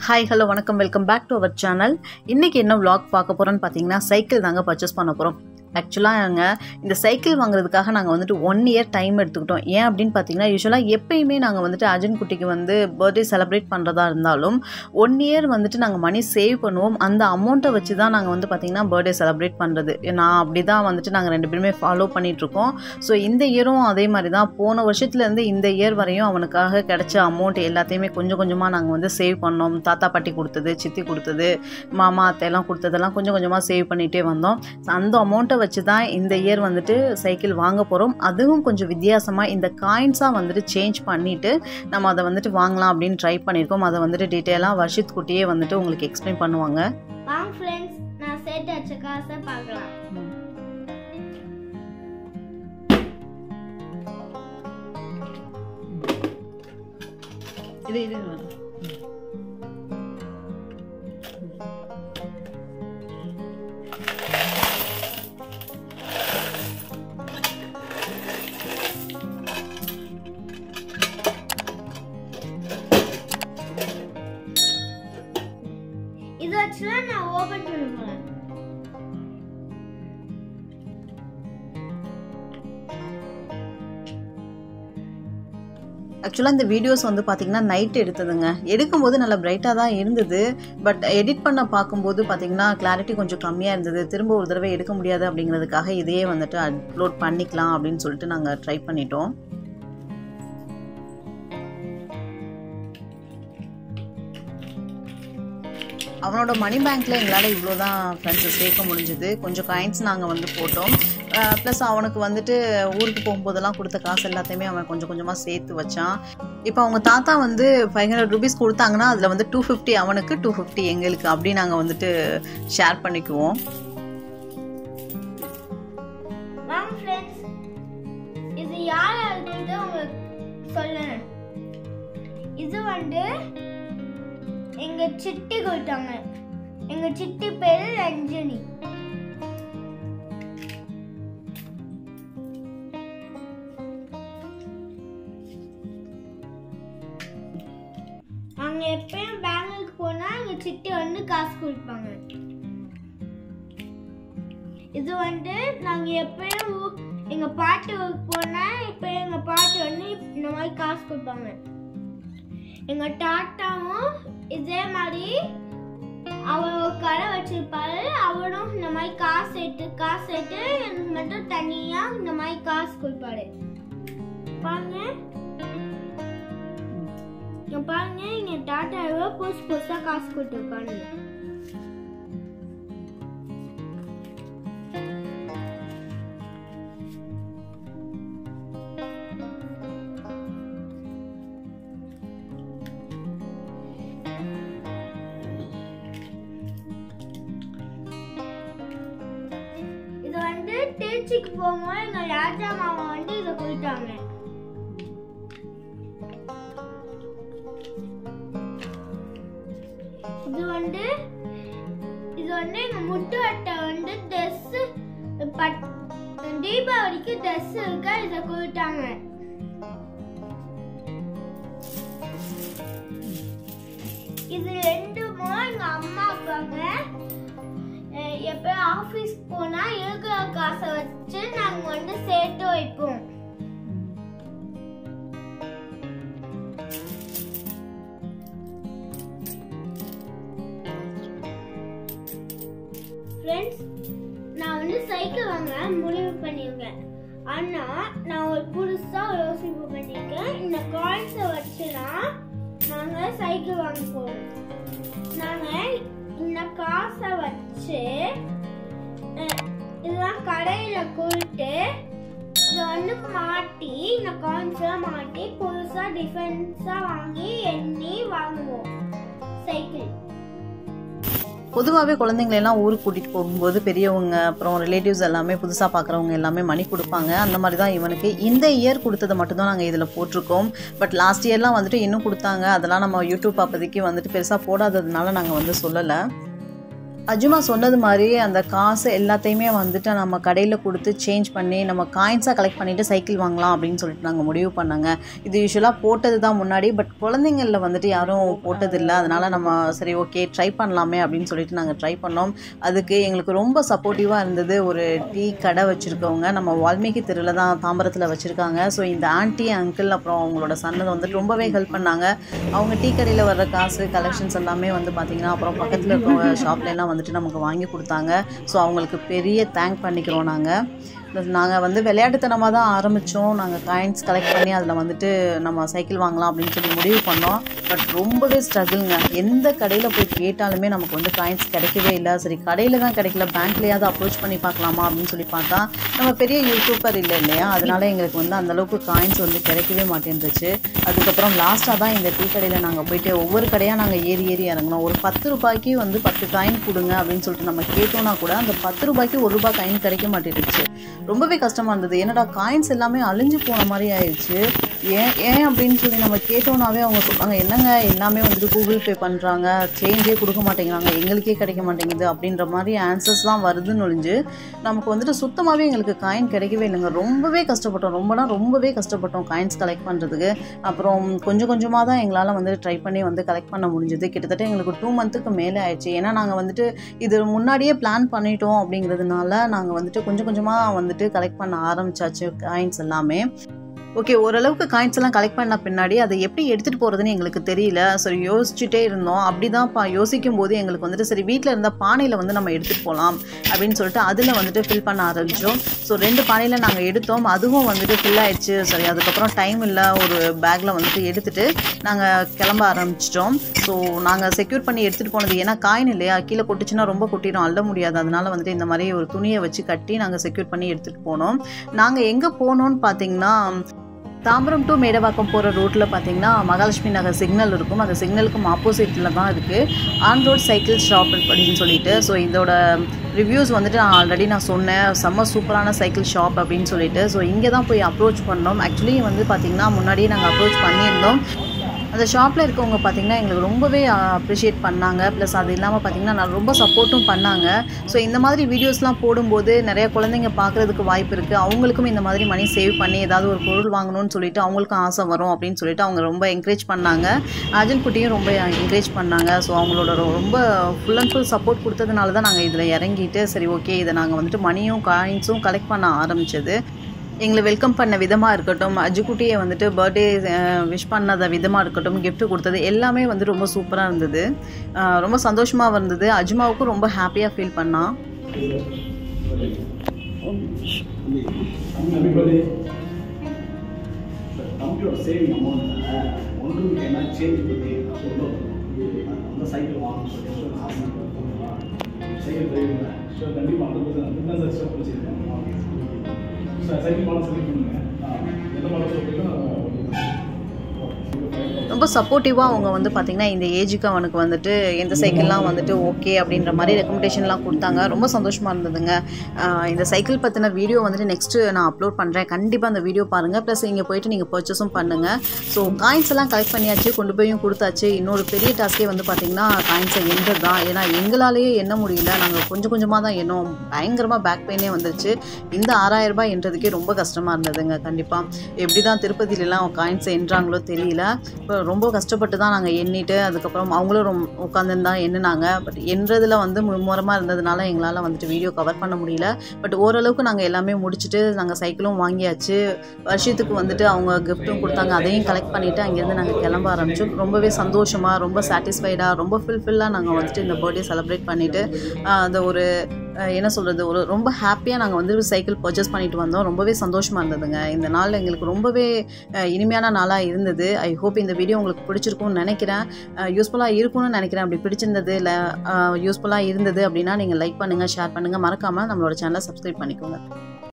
hi hello வணக்கம் welcome back to our channel இன்றைக்கி என்ன vlog பார்க்க போகிறோன்னு பார்த்தீங்கன்னா சைக்கிள் தாங்க பர்ச்சேஸ் பண்ண போகிறோம் ஆக்சுவலாக நாங்கள் இந்த சைக்கிள் வாங்குறதுக்காக நாங்கள் வந்துட்டு ஒன் இயர் டைம் எடுத்துக்கிட்டோம் ஏன் அப்படின்னு பார்த்தீங்கன்னா யூஸ்வலாக எப்பயுமே நாங்கள் வந்துட்டு அர்ஜுன் குட்டிக்கு வந்து பர்த்டே செலிப்ரேட் பண்ணுறதா இருந்தாலும் ஒன் இயர் வந்துட்டு நாங்கள் மணி சேவ் பண்ணுவோம் அந்த அமௌண்ட்டை வச்சு தான் நாங்கள் வந்து பார்த்திங்கன்னா பர்த்டே செலிப்ரேட் பண்ணுறது நான் அப்படி தான் வந்துட்டு நாங்கள் ரெண்டு பேருமே ஃபாலோ பண்ணிகிட்ருக்கோம் ஸோ இந்த இயரும் அதே மாதிரி தான் போன வருஷத்துலேருந்து இந்த இயர் வரையும் அவனுக்காக கிடைச்ச அமௌண்ட் எல்லாத்தையுமே கொஞ்சம் கொஞ்சமாக நாங்கள் வந்து சேவ் பண்ணோம் தாத்தா பாட்டி கொடுத்தது சித்தி கொடுத்தது மாமா அத்தையெல்லாம் கொடுத்ததெல்லாம் கொஞ்சம் கொஞ்சமாக சேவ் பண்ணிகிட்டே வந்தோம் So, அந்த அமௌண்ட்டை வச்சு தான் இந்த இயர் வந்துட்டு சைக்கிள் வாங்க போகிறோம் அதுவும் கொஞ்சம் வித்தியாசமாக இந்த காயின்ஸாக வந்துட்டு சேஞ்ச் பண்ணிவிட்டு நம்ம அதை வந்துட்டு வாங்கலாம் அப்படின்னு ட்ரை பண்ணியிருக்கோம் அதை வந்துட்டு டீட்டெயிலாக வர்ஷித் குட்டியே வந்துட்டு உங்களுக்கு எக்ஸ்பிளைன் பண்ணுவாங்க வாங்க ஃப்ரெண்ட்ஸ் நான் சேர்த்து வச்ச காசை பார்க்கலாம் இது இது இது வச்சுலாம் நான் ஓபன் பண்ண போறேன் ஆக்சுவலாக இந்த வீடியோஸ் வந்து பார்த்திங்கன்னா நைட் எடுத்ததுங்க எடுக்கும்போது நல்லா பிரைட்டாக தான் இருந்தது பட் எடிட் பண்ண பார்க்கும்போது பார்த்திங்கன்னா கிளாரிட்டி கொஞ்சம் கம்மியாக இருந்தது திரும்ப ஒரு தடவை எடுக்க முடியாது அப்படிங்கிறதுக்காக இதையே வந்துட்டு அப்லோட் பண்ணிக்கலாம் அப்படின்னு சொல்லிட்டு நாங்கள் ட்ரை பண்ணிட்டோம் அவனோட மணி பேங்க்கில் எங்களால் இவ்வளோ தான் ஃப்ரெண்ட்ஸ் சேர்க்க முடிஞ்சுது கொஞ்சம் காயின்ஸ் நாங்கள் வந்து போட்டோம் ப்ளஸ் அவனுக்கு வந்துட்டு ஊருக்கு போகும்போதெல்லாம் கொடுத்த காசு எல்லாத்தையுமே அவன் கொஞ்சம் கொஞ்சமாக சேர்த்து வச்சான் இப்போ அவங்க தாத்தா வந்து ஃபைவ் ஹண்ட்ரட் ருபீஸ் கொடுத்தாங்கன்னா அதில் வந்து டூ ஃபிஃப்டி அவனுக்கு டூ ஃபிஃப்டி எங்களுக்கு அப்படி நாங்கள் வந்துட்டு ஷேர் பண்ணிக்குவோம் வாங்க ஃப்ரெண்ட்ஸ் இது யார் யாருக்குன்னு உங்களுக்கு சொல்லுறேன் இது வந்து எங்க சிட்டி கொடுத்தாங்க எங்க சிட்டி பேரு ரஞ்சனி நாங்க எப்பயும் பேங்குக்கு போனா எங்க சிட்டி வந்து காசு கொடுப்பாங்க இது வந்து நாங்க எப்பயும் ஊ- எங்க பாட்டி ஊருக்கு போனா இப்ப எங்க பாட்டி வந்து இந்த மாதிரி காசு கொடுப்பாங்க எங்க தாத்தாவும் இதே மாதிரி அவர் ஒரு கடை வச்சிருப்பாரு அவரும் இந்த மாதிரி காசு எடுத்து காசு எடுத்து எனக்கு மட்டும் தனியா இந்த மாதிரி காசு கொடுப்பாரு பாருங்க இங்க பாருங்க எங்க தாத்தா எவ்வளவு புதுசு புதுசா காசு கொடுத்துருக்காங்க இது வந்து திருச்சிக்கு போகும்போது எங்க ராஜா மாமா வந்து இதை கொடுத்தாங்க இது வந்து இது வந்து எங்க முட்டு அட்டை வந்து ட்ரெஸ் பட் தீபாவளிக்கு ட்ரெஸ் இருக்க இதை கொடுத்தாங்க இது ரெண்டுமோ எங்க அம்மா அப்பாங்க அஹ் எப்ப ஆபீஸ் போனா இருக்கிற காசை வச்சு நாங்க வந்து சேர்த்து வைப்போம் ஃப்ரெண்ட்ஸ் நான் வந்து சைக்கிள் வாங்க முடிவு பண்ணியிருக்கேன் ஆனா நான் ஒரு புதுசா ஒரு யோசிப்பு பண்ணியிருக்கேன் இந்த காயின்ஸை வச்சுலாம் நாங்க சைக்கிள் வாங்க போறோம் நாங்க இந்த காசை வச்சு அஹ், இதெல்லாம் கடையில கொடுத்து இதை வந்து மாட்டி இந்த காயின்ஸ்லாம் மாட்டி புதுசா டிஃபென்ஸா வாங்கி எண்ணி வாங்குவோம் சைக்கிள் பொதுவாகவே குழந்தைங்களெல்லாம் ஊருக்கு கூட்டிகிட்டு போகும்போது பெரியவங்க அப்புறம் ரிலேட்டிவ்ஸ் எல்லாமே புதுசாக பார்க்குறவங்க எல்லாமே மணி கொடுப்பாங்க அந்த மாதிரி தான் இவனுக்கு இந்த இயர் கொடுத்ததை மட்டும்தான் நாங்கள் இதில் போட்டிருக்கோம் பட் லாஸ்ட் இயர்லாம் வந்துட்டு இன்னும் கொடுத்தாங்க அதெல்லாம் நம்ம யூடியூப் அப்போதைக்கு வந்துட்டு பெருசாக போடாததுனால நாங்கள் வந்து சொல்லலை அஜுமா சொன்னது மாதிரி அந்த காசு எல்லாத்தையுமே வந்துட்டு நம்ம கடையில் கொடுத்து சேஞ்ச் பண்ணி நம்ம காயின்ஸாக கலெக்ட் பண்ணிவிட்டு சைக்கிள் வாங்கலாம் அப்படின்னு சொல்லிட்டு நாங்கள் முடிவு பண்ணாங்க இது யூஸ்வலாக போட்டது தான் முன்னாடி பட் குழந்தைங்களில் வந்துட்டு யாரும் போட்டதில்லை அதனால் நம்ம சரி ஓகே ட்ரை பண்ணலாமே அப்படின்னு சொல்லிட்டு நாங்கள் ட்ரை பண்ணோம் அதுக்கு எங்களுக்கு ரொம்ப சப்போர்ட்டிவாக இருந்தது ஒரு டீ கடை வச்சுருக்கவங்க நம்ம வால்மீகி தெருவில் தான் தாம்பரத்தில் வச்சுருக்காங்க ஸோ இந்த ஆன்ட்டி அங்கிள் அப்புறம் அவங்களோட சன்னதை வந்துட்டு ரொம்பவே ஹெல்ப் பண்ணாங்க அவங்க டீ கடையில் வர்ற காசு கலெக்ஷன்ஸ் எல்லாமே வந்து பார்த்திங்கன்னா அப்புறம் பக்கத்தில் இருக்க ஷாப்ல எல்லாம் வந்துட்டு நமக்கு வாங்கி கொடுத்தாங்க ஸோ அவங்களுக்கு பெரிய தேங்க் பண்ணிக்கிறோம் நாங்கள் நாங்கள் வந்து விளையாட்டுத்தனமாக தான் ஆரம்பித்தோம் நாங்கள் காயின்ஸ் கலெக்ட் பண்ணி அதில் வந்துட்டு நம்ம சைக்கிள் வாங்கலாம் அப்படின்னு சொல்லி முடிவு பண்ணோம் பட் ரொம்பவே ஸ்ட்ரகிள்ங்க எந்த கடையில் போய் கேட்டாலுமே நமக்கு வந்து காயின்ஸ் கிடைக்கவே இல்லை சரி கடையில் தான் கிடைக்கல பேங்க்லேயாவது அப்ரோச் பண்ணி பார்க்கலாமா அப்படின்னு சொல்லி பார்த்தா நம்ம பெரிய யூடியூபர் இல்லை இல்லையா அதனால எங்களுக்கு வந்து அந்தளவுக்கு காயின்ஸ் வந்து கிடைக்கவே மாட்டேன்ருச்சு அதுக்கப்புறம் லாஸ்ட்டாக தான் இந்த டீ கடையில் நாங்கள் போயிட்டு ஒவ்வொரு கடையாக நாங்கள் ஏறி ஏறி இறங்கினோம் ஒரு பத்து ரூபாய்க்கு வந்து பத்து காயின் கொடுங்க அப்படின்னு சொல்லிட்டு நம்ம கேட்டோம்னா கூட அந்த பத்து ரூபாய்க்கு ஒரு ரூபாய் காயின் கிடைக்க மாட்டேங்குச்சு ரொம்பவே கஷ்டமாக இருந்தது என்னடா காயின்ஸ் எல்லாமே அழிஞ்சு போன மாதிரி ஆயிடுச்சு ஏன் ஏன் அப்படின்னு சொல்லி நம்ம கேட்டோம்னாவே அவங்க சொல்கிறாங்க என்னங்க எல்லாமே வந்துட்டு கூகுள் பே பண்ணுறாங்க சேஞ்சே கொடுக்க மாட்டேங்கிறாங்க எங்களுக்கே கிடைக்க மாட்டேங்குது அப்படின்ற மாதிரி ஆன்சர்ஸ்லாம் வருதுன்னு ஒழிஞ்சு நமக்கு வந்துட்டு சுத்தமாகவே எங்களுக்கு காயின் கிடைக்கவே இல்லைங்க ரொம்பவே கஷ்டப்பட்டோம் ரொம்பனா ரொம்பவே கஷ்டப்பட்டோம் காயின்ஸ் கலெக்ட் பண்ணுறதுக்கு அப்புறம் கொஞ்சம் கொஞ்சமாக தான் எங்களால் வந்துட்டு ட்ரை பண்ணி வந்து கலெக்ட் பண்ண முடிஞ்சது கிட்டத்தட்ட எங்களுக்கு டூ மந்த்துக்கு மேலே ஆயிடுச்சு ஏன்னா நாங்கள் வந்துட்டு இது முன்னாடியே பிளான் பண்ணிட்டோம் அப்படிங்கிறதுனால நாங்கள் வந்துட்டு கொஞ்சம் கொஞ்சமாக வந்துட்டு கலெக்ட் பண்ண ஆரம்பிச்சாச்சு காயின்ஸ் எல்லாமே ஓகே ஓரளவுக்கு காயின்ஸ் எல்லாம் கலெக்ட் பண்ண பின்னாடி அதை எப்படி எடுத்துகிட்டு போகிறதுன்னு எங்களுக்கு தெரியல சரி யோசிச்சுட்டே இருந்தோம் அப்படி தான் பா யோசிக்கும் போது எங்களுக்கு வந்துட்டு சரி வீட்டில் இருந்த பானையில் வந்து நம்ம எடுத்துகிட்டு போகலாம் அப்படின்னு சொல்லிட்டு அதில் வந்துட்டு ஃபில் பண்ண ஆரம்பித்தோம் ஸோ ரெண்டு பானையில் நாங்கள் எடுத்தோம் அதுவும் வந்துட்டு ஃபில் ஆயிடுச்சு சரி அதுக்கப்புறம் டைம் இல்லை ஒரு பேக்கில் வந்துட்டு எடுத்துகிட்டு நாங்கள் கிளம்ப ஆரம்பிச்சிட்டோம் ஸோ நாங்கள் செக்யூர் பண்ணி எடுத்துகிட்டு போனது ஏன்னா காயின் இல்லையா கீழே கொட்டுச்சுன்னா ரொம்ப கொட்டிடும் அள்ள முடியாது அதனால வந்துட்டு இந்த மாதிரி ஒரு துணியை வச்சு கட்டி நாங்கள் செக்யூர் பண்ணி எடுத்துகிட்டு போனோம் நாங்கள் எங்கே போனோம்னு பார்த்தீங்கன்னா தாம்பரம் டு மேடவாக்கம் போகிற ரோட்டில் பார்த்தீங்கன்னா மகாலட்சுமி நகர் சிக்னல் இருக்கும் அந்த சிக்னலுக்கும் ஆப்போசிட்டில் தான் இருக்குது ஆன் ரோட் சைக்கிள் ஷாப் அப்படின்னு சொல்லிட்டு ஸோ இதோட ரிவ்யூஸ் வந்துட்டு நான் ஆல்ரெடி நான் சொன்னேன் செம்ம சூப்பரான சைக்கிள் ஷாப் அப்படின்னு சொல்லிட்டு ஸோ இங்கே தான் போய் அப்ரோச் பண்ணோம் ஆக்சுவலி வந்து பார்த்திங்கன்னா முன்னாடியே நாங்கள் அப்ரோச் பண்ணியிருந்தோம் அந்த ஷாப்பில் இருக்கவங்க பார்த்திங்கன்னா எங்களுக்கு ரொம்பவே அப்ரிஷியேட் பண்ணாங்க ப்ளஸ் அது இல்லாமல் பார்த்திங்கன்னா நான் ரொம்ப சப்போர்ட்டும் பண்ணாங்க ஸோ இந்த மாதிரி வீடியோஸ்லாம் போடும்போது நிறைய குழந்தைங்க பார்க்குறதுக்கு வாய்ப்பு இருக்குது அவங்களுக்கும் இந்த மாதிரி மணி சேவ் பண்ணி ஏதாவது ஒரு பொருள் வாங்கணும்னு சொல்லிட்டு அவங்களுக்கும் ஆசை வரும் அப்படின்னு சொல்லிட்டு அவங்க ரொம்ப என்கரேஜ் பண்ணாங்க அஜன் குட்டியும் ரொம்ப என்கரேஜ் பண்ணாங்க ஸோ அவங்களோட ரொம்ப ஃபுல் அண்ட் ஃபுல் சப்போர்ட் கொடுத்ததுனால தான் நாங்கள் இதில் இறங்கிட்டு சரி ஓகே இதை நாங்கள் வந்துட்டு மணியும் காயின்ஸும் கலெக்ட் பண்ண ஆரம்பிச்சது எங்களை வெல்கம் பண்ண விதமாக இருக்கட்டும் அஜுக்குட்டியை வந்துட்டு பர்த்டே விஷ் பண்ணத விதமாக இருக்கட்டும் gift கொடுத்தது எல்லாமே வந்து ரொம்ப சூப்பராக இருந்தது அஹ் ரொம்ப சந்தோஷமாக இருந்தது அஜுமாவுக்கும் ரொம்ப ஹாப்பியாக ஃபீல் பண்ணான் தம்பி தம்பியோட சேவிங் அமௌண்ட் ஒன்று என்ன சேஞ்ச் பற்றி சொல்லுவோம் அந்த சைக்கிள் வாங்கணும்னு சொல்லி ஒரு ஆசை சைக்கிள் டிரைவிங் ஸோ கண்டிப்பாக அந்த பற்றி நான் தான் சார் ஸ்டெப் வச்சுருக்கேன் சார் சைக்கிள் மாடல் செலக்ட் பண்ணுங்க எந்த மாடல் சொல்லிட்டு ரொம்ப சப்போர்ட்டிவாக அவங்க வந்து பார்த்திங்கன்னா இந்த ஏஜுக்கு அவனுக்கு வந்துட்டு எந்த சைக்கிள்லாம் வந்துட்டு ஓகே அப்படின்ற மாதிரி ரெக்கமெண்டேஷன்லாம் கொடுத்தாங்க ரொம்ப சந்தோஷமாக இருந்ததுங்க ஆஹ் இந்த சைக்கிள் பற்றின வீடியோ வந்துட்டு நெக்ஸ்ட்டு நான் அப்லோட் பண்ணுறேன் கண்டிப்பாக அந்த வீடியோ பாருங்கள் ப்ளஸ் இங்கே போயிட்டு நீங்கள் பர்ச்சேஸும் பண்ணுங்கள் ஸோ காயின்ஸ் எல்லாம் கலெக்ட் பண்ணியாச்சு கொண்டு போயும் கொடுத்தாச்சு இன்னொரு பெரிய டாஸ்கே வந்து பார்த்திங்கன்னா காயின்ஸை எண்றது தான் ஏன்னா எங்களாலேயே எண்ண முடியல நாங்கள் கொஞ்சம் கொஞ்சமாக தான் எண்ணோம் பயங்கரமாக பேக் பெயினே வந்துருச்சு இந்த ஆறாயிரம் ரூபாய் எண்றதுக்கே ரொம்ப கஷ்டமாக இருந்ததுங்க கண்டிப்பாக எப்படி தான் திருப்பதியிலலாம் காயின்ஸை எண்றாங்களோ தெரியல இப்போ ரொம்ப கஷ்டப்பட்டு தான் நாங்கள் எண்ணிட்டு அதுக்கப்புறம் அவங்களும் ரொம்ப உட்காந்துருந்தா எண்ணினாங்க பட் எண்றதுல வந்து மும்முரமாக இருந்ததுனால எங்களால் வந்துட்டு வீடியோ கவர் பண்ண முடியல பட் ஓரளவுக்கு நாங்கள் எல்லாமே முடிச்சுட்டு நாங்கள் சைக்கிளும் வாங்கியாச்சு வருஷத்துக்கு வந்துட்டு அவங்க கிஃப்ட்டும் கொடுத்தாங்க அதையும் கலெக்ட் பண்ணிவிட்டு அங்கேருந்து நாங்கள் கிளம்ப ஆரம்பிச்சோம் ரொம்பவே சந்தோஷமாக ரொம்ப சாட்டிஸ்ஃபைடாக ரொம்ப ஃபுல்ஃபில்லாக நாங்கள் வந்துட்டு இந்த பர்த்டே செலிப்ரேட் பண்ணிவிட்டு அந்த ஒரு அஹ், என்ன சொல்கிறது ஒரு ரொம்ப ஹாப்பியாக நாங்கள் வந்து சைக்கிள் பர்ச்சேஸ் பண்ணிட்டு வந்தோம் ரொம்பவே சந்தோஷமாக இருந்ததுங்க இந்த நாள் எங்களுக்கு ரொம்பவே அஹ், இனிமையான நாளாக இருந்தது ஐ ஹோப் இந்த வீடியோ உங்களுக்கு பிடிச்சிருக்கும்னு நினைக்கிறேன் யூஸ்ஃபுல்லாக இருக்கும்னு நினைக்கிறேன் அப்படி பிடிச்சிருந்தது இல்லை யூஸ்ஃபுல்லாக இருந்தது அப்படின்னா நீங்கள் லைக் பண்ணுங்கள் ஷேர் பண்ணுங்கள் மறக்காமல் நம்மளோட சேனலை சப்ஸ்கிரைப் பண்ணிக்கோங்க